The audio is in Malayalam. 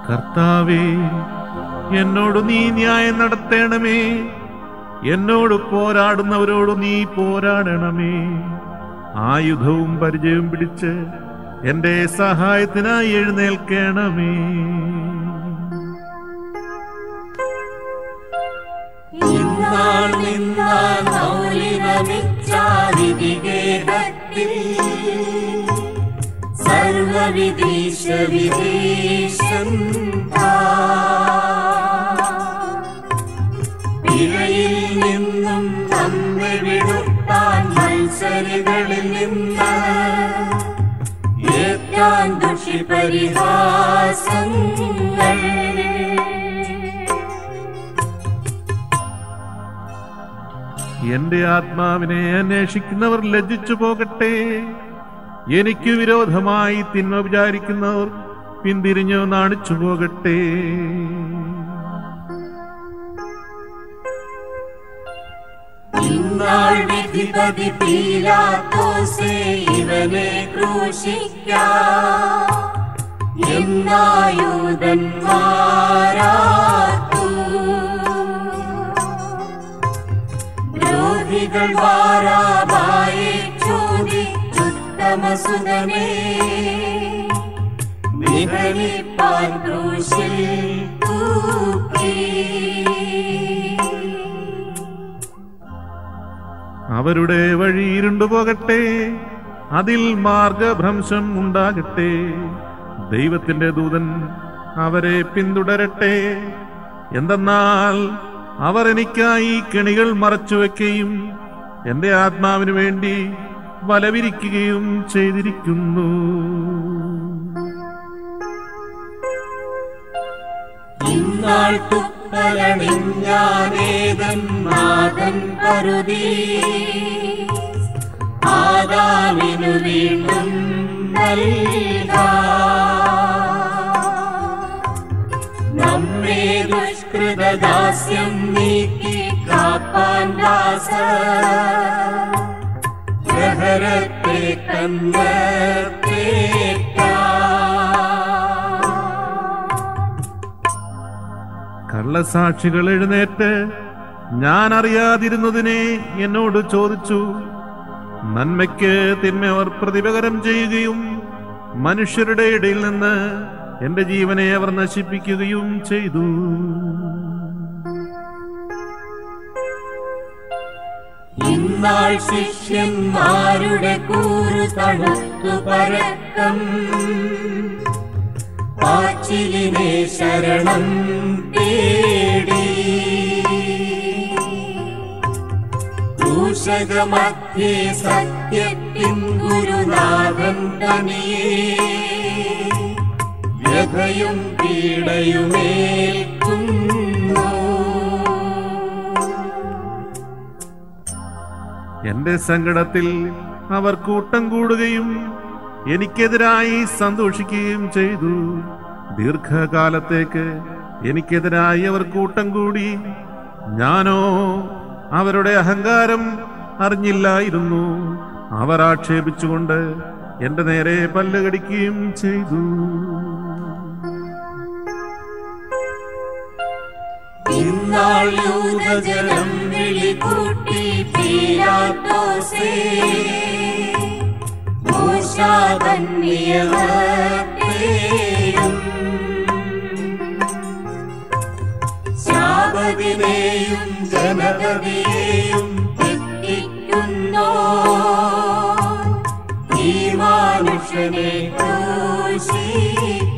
കർത്താവേ എന്നോട് നീ ന്യായം നടത്തേണമേ എന്നോട് പോരാടുന്നവരോട് നീ പോരാടണമേ ആയുധവും പരിചയവും പിടിച്ച് എന്റെ സഹായത്തിനായി എഴുന്നേൽക്കണമേ ഇന്നാൾ നിന്നാൾ മൗലികമിച്ചാവിധികേഹത്തിൽ സർവവിധീശ വിധീശൻ പിഴയിൽ നിന്നും നമ്മെ വിടുത്താൻ മത്സരികളിൽ നിന്ന് ഏറ്റാൻ ദുഷിപരിഹാസങ്ങൾ എന്റെ ആത്മാവിനെ അന്വേഷിക്കുന്നവർ ലജ്ജിച്ചു പോകട്ടെ എനിക്ക് വിരോധമായി തിന്മ വിചാരിക്കുന്നവർ പിന്തിരിഞ്ഞു നാണിച്ചു പോകട്ടെ ഇന്നാൾ വിധിപതി പീലാത്തോസേ ഇവനെ ക്രൂശിക്കാം എന്നായുധന്മാരാത്തു ദ്രോഹികൾ വാരാബായെ ചോദിച്ചുത്തമസുതനേ നിഹനിപ്പാൻ ക്രൂശിൽ തൂക്കി അവരുടെ വഴി ഇരുണ്ടുപോകട്ടെ അതിൽ മാർഗഭ്രംശം ഉണ്ടാകട്ടെ ദൈവത്തിന്റെ ദൂതൻ അവരെ പിന്തുടരട്ടെ എന്തെന്നാൽ അവർ എനിക്കായി കെണികൾ മറച്ചുവെക്കുകയും എന്റെ ആത്മാവിനു വേണ്ടി വലവിരിക്കുകയും ചെയ്തിരിക്കുന്നു ഇന്നാൾ തുപ്പലണിഞ്ഞാനേതൻ നാഥൻ കരുതി ആദാമിനു വീണ്ടും നൽകാം. നമ്മെ ദുഷ്കൃതദാസ്യം നീക്കി കാപ്പാൻ ദാസ പ്രഹരത്തെ കന്നത്തേറ്റാ കള്ളസാക്ഷികൾ എഴുന്നേറ്റ് ഞാൻ അറിയാതിരുന്നതിനെ എന്നോട് ചോദിച്ചു നന്മയ്ക്ക് തിന്മയവർ പ്രതിപകരം ചെയ്യുകയും മനുഷ്യരുടെ ഇടയിൽ നിന്ന് എന്റെ ജീവനെ അവർ നശിപ്പിക്കുകയും ചെയ്തു ഇന്നാൾ ശിഷ്യന്മാരുടെ കൂറു തണുത്തു പരക്കം പാച്ചിലിനെ ശരണം തേടി ക്രൂശകമധ്യേ സത്യത്തിൻ ഗുരുനാഥൻ തനിയേ വ്യഥയും പീഡയുമേൽക്കുന്നു എന്റെ സങ്കടത്തിൽ അവർ കൂട്ടം കൂടുകയും എനിക്കെതിരായി സന്തോഷിക്കുകയും ചെയ്തു ദീർഘകാലത്തേക്ക് എനിക്കെതിരായി അവർ കൂട്ടം കൂടി ഞാനോ അവരുടെ അഹങ്കാരം അറിഞ്ഞില്ലായിരുന്നു അവർ ആക്ഷേപിച്ചുകൊണ്ട് എന്റെ നേരെ പല്ല് കടിക്കുകയും ചെയ്തു ഇന്നാൾ യൂതജനം വിളികൂട്ടി പീലാത്തോസേ മൂശാതൻ നിയമത്തെയും ശാപതിനെയും ജനതയെയും തെറ്റിക്കുന്നോ ഈ മനുഷ്യനെ ക്രൂശിക്ക